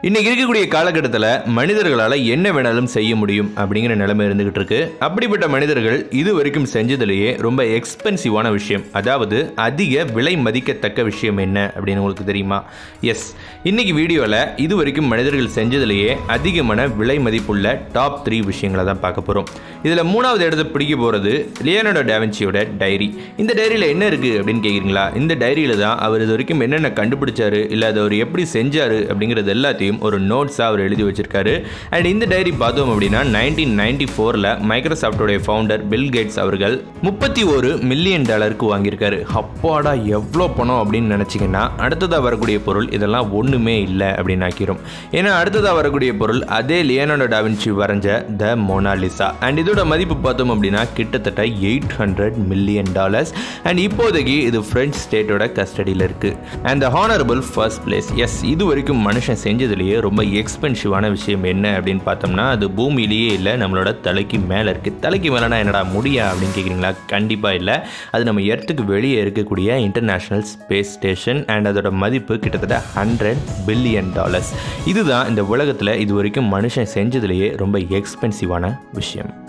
இன்னைக்கு இருக்கக்கூடிய காலகட்டத்தில் மனிதர்களால் என்ன வேணாலும் செய்ய முடியும் அப்படிங்கிற நிலைமை இருந்துகிட்டு இருக்கு அப்படிப்பட்ட மனிதர்கள் இது வரைக்கும் செஞ்சதுலேயே ரொம்ப எக்ஸ்பென்சிவான விஷயம் அதாவது அதிக விலை மதிக்கத்தக்க விஷயம் என்ன அப்படின்னு உங்களுக்கு தெரியுமா எஸ் இன்னைக்கு வீடியோவில் இது வரைக்கும் மனிதர்கள் செஞ்சதுலேயே அதிகமான விலை மதிப்புள்ள டாப் த்ரீ விஷயங்களை தான் பார்க்க போகிறோம் இதில் மூணாவது இடத்தை பிடிக்க போகிறது லியோனோட டாவின்சியோட டைரி இந்த டைரியில் என்ன இருக்குது அப்படின்னு கேட்குறீங்களா இந்த டைரியில் தான் அவர் இது வரைக்கும் என்னென்ன கண்டுபிடிச்சாரு இல்லை அதை அவர் எப்படி செஞ்சாரு அப்படிங்கிறது எல்லாத்தையும் ஒரு நோட்ஸாக அவர் எழுதி வச்சிருக்காரு அண்ட் இந்த டைரி பார்த்தோம் அப்படின்னா நைன்டீன் நைன்டி ஃபோரில் மைக்ரோசாஃப்டோடைய ஃபவுண்டர் பில் கேட்ஸ் அவர்கள் முப்பத்தி ஒரு மில்லியன் டாலருக்கு வாங்கியிருக்காரு அப்பாடா எவ்வளோ பணம் அப்படின்னு நினச்சிங்கன்னா அடுத்ததாக வரக்கூடிய பொருள் இதெல்லாம் ஒன்றுமே இல்லை அப்படின்னு ஆக்கிரும் ஏன்னா அடுத்ததாக வரக்கூடிய பொருள் அதே லியோனோட டாவின்சி வரைஞ்ச த மோனாலிசா அண்ட் இதோட மதிப்பு பார்த்தோம் அப்படின்னா கிட்டத்தட்ட eight hundred million dollars and இப்போதைக்கு இது பிரெஞ்ச் ஸ்டேட்டோட கஸ்டடியில் இருக்குது and the honourable first place as இது வரைக்கும் மனுஷன் செஞ்சதுலேயே ரொம்ப எக்ஸ்பென்சிவான விஷயம் என்ன அப்படின்னு பார்த்தோம்னா அது பூமியிலேயே இல்லை நம்மளோட தலைக்கு மேலே இருக்குது தலைக்கு மேலேனா என்னடா முடியா அப்படின்னு கேட்குறீங்களா கண்டிப்பாக இல்லை அது நம்ம எர்த்துக்கு வெளியே இருக்கக்கூடிய இன்டர்நேஷ்னல் ஸ்பேஸ் ஸ்டேஷன் அண்ட் அதோட மதிப்பு கிட்டத்தட்ட ஹண்ட்ரட் பில்லியன் டாலர்ஸ் இதுதான் இந்த உலகத்தில் இது வரைக்கும் மனுஷன் செஞ்சதுலேயே ரொம்ப எக்ஸ்பென்சிவான விஷயம்